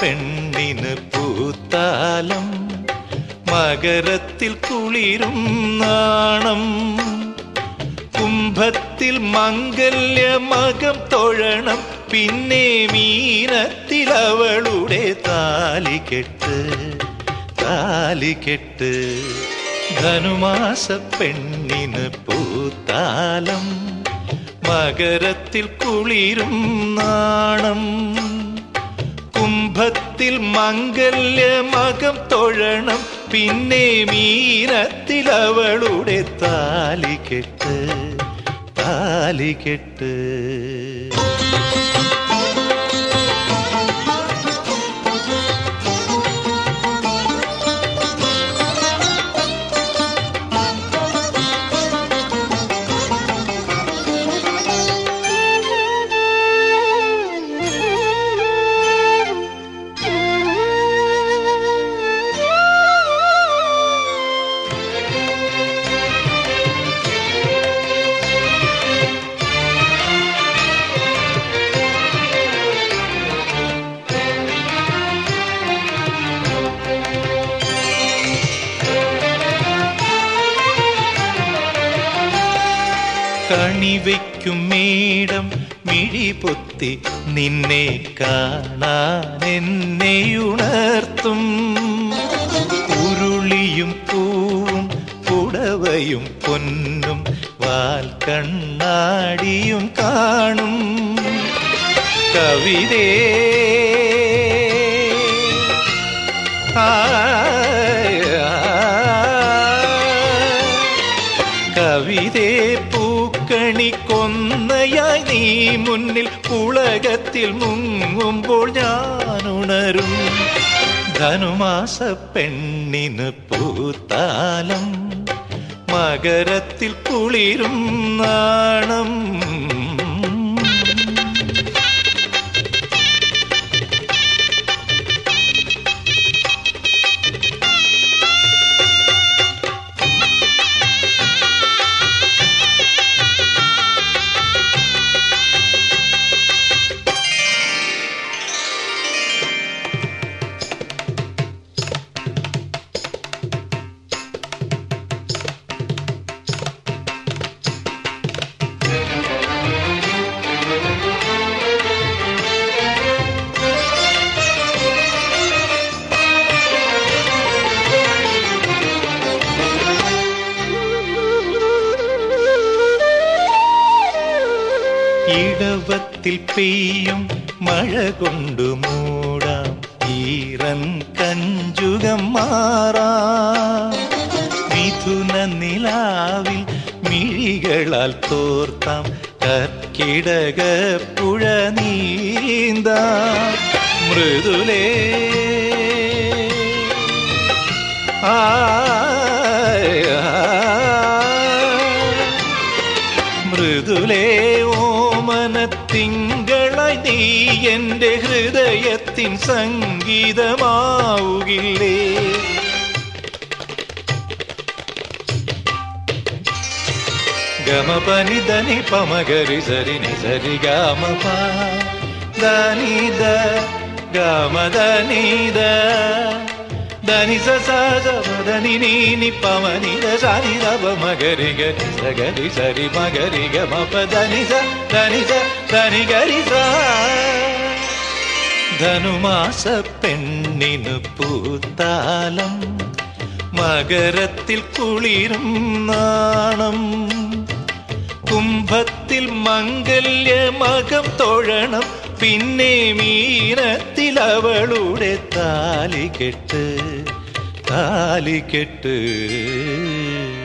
പെണ്ണിന് പൂത്താലം മകരത്തിൽ കുളിരും നാണം കുംഭത്തിൽ മംഗല്യ മകം തൊഴണം പിന്നെ മീനത്തിൽ അവളുടെ താലികെട്ട് താലികെട്ട് ധനുമാസ പെണ്ണിന് പൂത്താലം മകരത്തിൽ കുളിരും നാണം കുംഭത്തിൽ മംഗല്യ മകം തൊഴണം പിന്നെ മീനത്തിൽ അവളുടെ താലികെട്ട് താലികെട്ട് കണിവയ്ക്കും മേടം മിഴി പൊത്തി നിന്നെ കാണാൻ എന്നെ ഉണർത്തും ഉരുളിയും പൂവും പുടവയും പൊന്നും വാൽ കണ്ണാടിയും കാണും കവിതേ ആ കവിതേ പൂക്കണി കൊന്നയായി നീ മുന്നിൽ പുളകത്തിൽ മുങ്ങുമ്പോൾ ഞാൻ ഉണരും ധനുമാസ പെണ്ണിന് പൂത്താലം മകരത്തിൽ കുളിരും നാണം ഇടവത്തിൽ പെയ്യും മഴ കൊണ്ടു മൂടാം ഈറൻ കഞ്ചുകം മാറാം മിഥുന നിലാവിൽ മിഴികളാൽ തോർത്താം കർക്കിടക പുഴ നീന്താം മൃദുലേ ആ മൃദുലേ ഓമനത്തിങ്കളായി നീ എൻ്റെ ഹൃദയത്തിൻ സംഗീതമാവുകില്ലേ ഗമപനി ധനി പമഗരി സരി നി സരി ഗമ പ ധനി ദ ഗമ ധനി ദ ധനി സ സ സ പ ധനി നീ നി പ മ നി ധ സ നി ധ പ മ ഗരി ഗരി സ ഗരി സരി മ ഗരി ഗ മ പ ധനി സ ധനി സ ധനി ഗരി സ ധനുമാസ പെണ്ണിനു പൂത്താലം മകരത്തിൽ കുളിരും നാണം കുംഭത്തിൽ മംഗല്യ മകം തൊഴണം പിന്നെ മീനത്തിൽ അവളുടെ താലികെട്ട് താലികെട്ട്